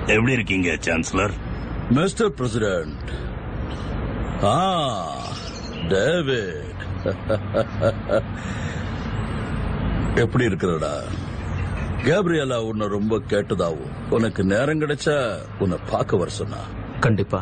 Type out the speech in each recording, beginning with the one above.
எப்படி இருக்கீங்க chancellor mister president ah David எப்படி இருக்கிறடா கேப்ரியலா உன்னை ரொம்ப கேட்டதாவும் உனக்கு நேரம் கிடைச்சா உன்னை பார்க்க வர சொன்னா கண்டிப்பா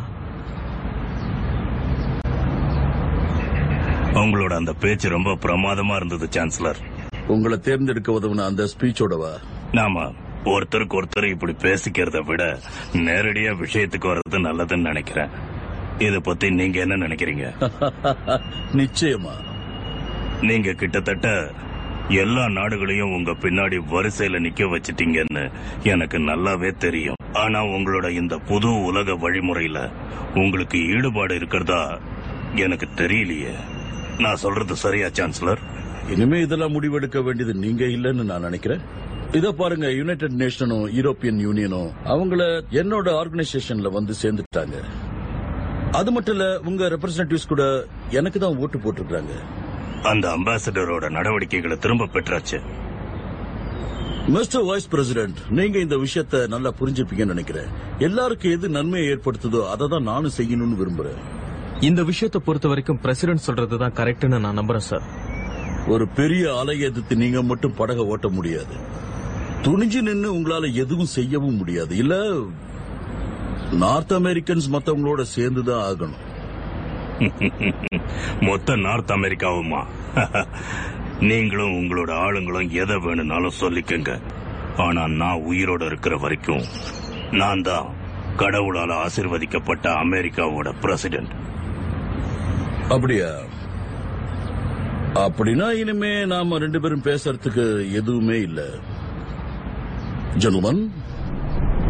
உங்களோட அந்த பேச்சு ரொம்ப பிரமாதமா இருந்தது சான்சலர் உங்களை தேர்ந்தெடுக்க உதவுன அந்த ஸ்பீச்சோடவா நாம ஒருத்தருக்கு ஒருத்தர் இப்படி பேசிக்கிறத விட நேரடியா விஷயத்துக்கு வர்றது நல்லதுன்னு நினைக்கிறேன் இத பத்தி நீங்க என்ன நினைக்கிறீங்க நிச்சயமா நீங்க கிட்டத்தட்ட எல்லா நாடுகளையும் உங்க பின்னாடி வரிசையில நிக்க வச்சிட்டீங்கன்னு எனக்கு நல்லாவே தெரியும் ஆனா உங்களோட இந்த புது உலக வழிமுறையில உங்களுக்கு ஈடுபாடு இருக்கிறதா எனக்கு தெரியலையே நான் சொல்றது சரியா சான்சலர் இனிமே இதெல்லாம் முடிவெடுக்க வேண்டியது நீங்க இல்லைன்னு நான் நினைக்கிறேன் இத பாருங்க யுனைடெட் நேஷனும் யூரோப்பியன் யூனியனும் அவங்கள என்னோட ஆர்கனைசேஷன்ல வந்து சேர்ந்துட்டாங்க அது மட்டும் இல்ல உங்க ரெப்ரசன்டேட்டிவ்ஸ் கூட எனக்கு தான் ஓட்டு போட்டிருக்காங்க அந்த அம்பாசிடரோட நடவடிக்கைகளை திரும்ப பெற்றாச்சு மிஸ்டர் வைஸ் பிரசிடென்ட் நீங்க இந்த விஷயத்த நல்லா புரிஞ்சுப்பீங்கன்னு நினைக்கிறேன் எல்லாருக்கும் எது நன்மையை ஏற்படுத்துதோ அதை தான் நானும் செய்யணும்னு விரும்புறேன் இந்த விஷயத்தை பொறுத்த வரைக்கும் பிரசிடென்ட் சொல்றதுதான் கரெக்ட்னு நான் நம்புறேன் சார் ஒரு பெரிய அலையை எதிர்த்து நீங்க மட்டும் படக ஓட்ட முடியாது துணிஞ்சு நின்னு உங்களால எதுவும் செய்யவும் முடியாது இல்ல நார்த் அமெரிக்கன்ஸ் மத்தவங்களோட சேர்ந்துதான் ஆகணும் மொத்த நார்த் அமெரிக்காவுமா நீங்களும் உங்களோட ஆளுங்களும் எதை வேணும்னாலும் சொல்லிக்கங்க ஆனா நான் உயிரோட இருக்கிற வரைக்கும் நான் தான் கடவுளால ஆசிர்வதிக்கப்பட்ட அமெரிக்காவோட பிரசிடென்ட் அப்படியா அப்படின்னா இனிமே நாம ரெண்டு பேரும் பேசுறதுக்கு எதுவுமே இல்ல ஜென்மன்